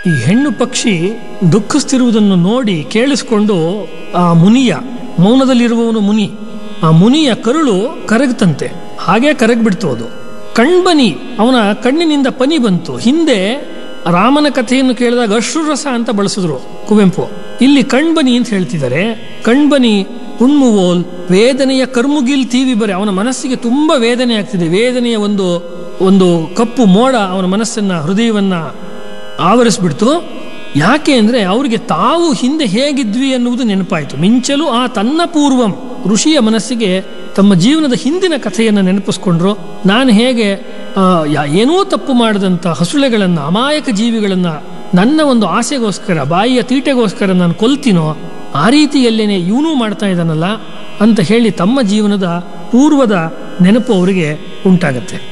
ಈ ಹೆಣ್ಣು ಪಕ್ಷಿ ದುಃಖಿಸ್ತಿರುವುದನ್ನು ನೋಡಿ ಕೇಳಿಸ್ಕೊಂಡು ಆ ಮುನಿಯ ಮೌನದಲ್ಲಿರುವವನು ಮುನಿ ಆ ಮುನಿಯ ಕರುಳು ಕರಗ್ತಂತೆ ಹಾಗೆ ಕರಗ್ಬಿಡ್ತು ಅದು ಕಣ್ಬನಿ ಅವನ ಕಣ್ಣಿನಿಂದ ಪನಿ ಬಂತು ಹಿಂದೆ ರಾಮನ ಕಥೆಯನ್ನು ಕೇಳಿದಾಗ ಅಶ್ರುರಸ ಅಂತ ಬಳಸಿದ್ರು ಕುವೆಂಪು ಇಲ್ಲಿ ಕಣ್ಬನಿ ಅಂತ ಹೇಳ್ತಿದ್ದಾರೆ ಕಣ್ಬನಿ ಹುಣ್ಮುವೋಲ್ ವೇದನೆಯ ಕರ್ಮುಗಿಲ್ ತೀವಿ ಬರೆ ಅವನ ಮನಸ್ಸಿಗೆ ತುಂಬಾ ವೇದನೆ ಆಗ್ತಿದೆ ವೇದನೆಯ ಒಂದು ಒಂದು ಕಪ್ಪು ಮೋಡ ಅವನ ಮನಸ್ಸನ್ನ ಹೃದಯವನ್ನ ಆವರಿಸ್ಬಿಡ್ತು ಯಾಕೆ ಅಂದರೆ ಅವರಿಗೆ ತಾವು ಹಿಂದೆ ಹೇಗಿದ್ವಿ ಅನ್ನುವುದು ನೆನಪಾಯಿತು ಮಿಂಚಲು ಆ ತನ್ನ ಪೂರ್ವಂ ಋಷಿಯ ಮನಸ್ಸಿಗೆ ತಮ್ಮ ಜೀವನದ ಹಿಂದಿನ ಕಥೆಯನ್ನು ನೆನಪಿಸ್ಕೊಂಡ್ರು ನಾನು ಹೇಗೆ ಆ, ಯಾ- ಏನೂ ತಪ್ಪು ಮಾಡದಂಥ ಹಸುಳೆಗಳನ್ನು ಅಮಾಯಕ ಜೀವಿಗಳನ್ನು ನನ್ನ ಒಂದು ಆಸೆಗೋಸ್ಕರ ಬಾಯಿಯ ತೀಟೆಗೋಸ್ಕರ ನಾನು ಕೊಲ್ತೀನೋ ಆ ರೀತಿಯಲ್ಲೇನೆ ಇವನೂ ಮಾಡ್ತಾ ಇದ್ದಾನಲ್ಲ ಅಂತ ಹೇಳಿ ತಮ್ಮ ಜೀವನದ ಪೂರ್ವದ ನೆನಪು ಅವರಿಗೆ ಉಂಟಾಗತ್ತೆ